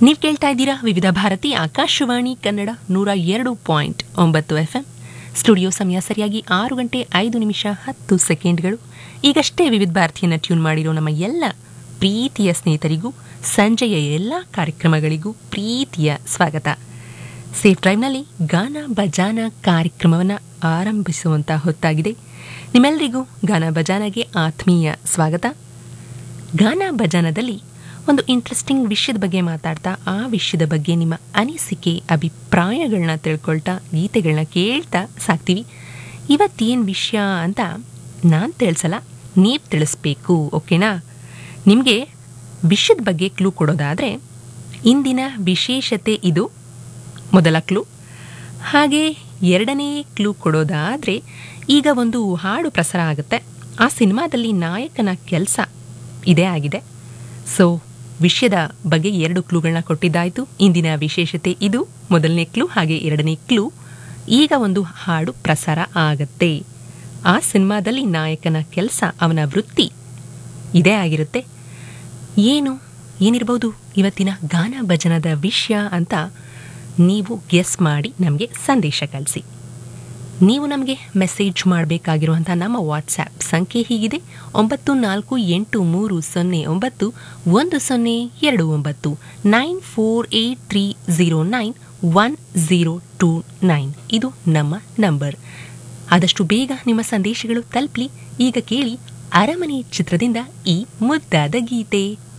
ನೀವು ಕೇಳ್ತಾ ಇದ್ದೀರಾ ವಿವಿಧ ಭಾರತಿ ಆಕಾಶವಾಣಿ ಕನ್ನಡ ನೂರ ಎರಡು ಪಾಯಿಂಟ್ ಒಂಬತ್ತು ಎಫ್ ಎಂ ಸ್ಟುಡಿಯೋ ಸಮಯ ಸರಿಯಾಗಿ ಆರು ಗಂಟೆ ಐದು ನಿಮಿಷ ಹತ್ತು ಸೆಕೆಂಡ್ಗಳು ಈಗಷ್ಟೇ ವಿವಿಧ ಭಾರತಿಯನ್ನು ಟ್ಯೂನ್ ಮಾಡಿರೋ ನಮ್ಮ ಎಲ್ಲ ಪ್ರೀತಿಯ ಸ್ನೇಹಿತರಿಗೂ ಸಂಜೆಯ ಎಲ್ಲ ಕಾರ್ಯಕ್ರಮಗಳಿಗೂ ಪ್ರೀತಿಯ ಸ್ವಾಗತ ಸೇಫ್ ಡ್ರೈವ್ನಲ್ಲಿ ಗಾನ ಬಜಾನ ಕಾರ್ಯಕ್ರಮವನ್ನು ಆರಂಭಿಸುವಂತ ಹೊತ್ತಾಗಿದೆ ನಿಮ್ಮೆಲ್ಲರಿಗೂ ಗಾನ ಬಜಾನಗೆ ಆತ್ಮೀಯ ಸ್ವಾಗತ ಗಾನ ಭಜನದಲ್ಲಿ ಒಂದು ಇಂಟ್ರೆಸ್ಟಿಂಗ್ ವಿಷಯದ ಬಗ್ಗೆ ಮಾತಾಡ್ತಾ ಆ ವಿಷಯದ ಬಗ್ಗೆ ನಿಮ್ಮ ಅನಿಸಿಕೆ ಅಭಿಪ್ರಾಯಗಳನ್ನ ತಿಳ್ಕೊಳ್ತಾ ಗೀತೆಗಳನ್ನ ಕೇಳ್ತಾ ಸಾಕ್ತೀವಿ ಇವತ್ತೇನು ವಿಷಯ ಅಂತ ನಾನು ತಿಳಿಸಲ್ಲ ನೀವು ತಿಳಿಸ್ಬೇಕು ಓಕೆನಾ ನಿಮಗೆ ವಿಷಯದ ಬಗ್ಗೆ ಕ್ಲೂ ಕೊಡೋದಾದರೆ ಇಂದಿನ ವಿಶೇಷತೆ ಇದು ಮೊದಲ ಕ್ಲೂ ಹಾಗೆ ಎರಡನೇ ಕ್ಲೂ ಕೊಡೋದಾದರೆ ಈಗ ಒಂದು ಹಾಡು ಪ್ರಸಾರ ಆಗುತ್ತೆ ಆ ಸಿನಿಮಾದಲ್ಲಿ ನಾಯಕನ ಕೆಲಸ ಇದೇ ಆಗಿದೆ ಸೊ ವಿಷಯದ ಬಗ್ಗೆ ಎರಡು ಕ್ಲೂಗಳನ್ನ ಕೊಟ್ಟಿದ್ದಾಯಿತು ಇಂದಿನ ವಿಶೇಷತೆ ಇದು ಮೊದಲನೇ ಕ್ಲೂ ಹಾಗೆ ಎರಡನೇ ಕ್ಲೂ ಈಗ ಒಂದು ಹಾಡು ಪ್ರಸಾರ ಆಗತ್ತೆ ಆ ಸಿನಿಮಾದಲ್ಲಿ ನಾಯಕನ ಕೆಲಸ ಅವನ ವೃತ್ತಿ ಇದೇ ಆಗಿರುತ್ತೆ ಏನು ಏನಿರ್ಬೋದು ಇವತ್ತಿನ ಗಾನ ಭಜನದ ವಿಷಯ ಅಂತ ನೀವು ಗೆಸ್ ಮಾಡಿ ನಮಗೆ ಸಂದೇಶ ಕಳಿಸಿ ನೀವು ನಮಗೆ ಮೆಸೇಜ್ ಮಾಡಬೇಕಾಗಿರುವಂಥ ನಮ್ಮ ವಾಟ್ಸ್ಯಾಪ್ ಸಂಖ್ಯೆ ಹೀಗಿದೆ ಒಂಬತ್ತು ನಾಲ್ಕು ಎಂಟು ಮೂರು ಸೊನ್ನೆ ಒಂಬತ್ತು ಒಂದು ಸೊನ್ನೆ ಎರಡು ಒಂಬತ್ತು nine four eight three zero nine one zero two nine ಇದು ನಮ್ಮ ನಂಬರ್ ಆದಷ್ಟು ಬೇಗ ನಿಮ್ಮ ಸಂದೇಶಗಳು ತಲುಪಲಿ ಈಗ ಕೇಳಿ ಅರಮನೆ ಚಿತ್ರದಿಂದ ಈ ಮುದ್ದಾದ ಗೀತೆ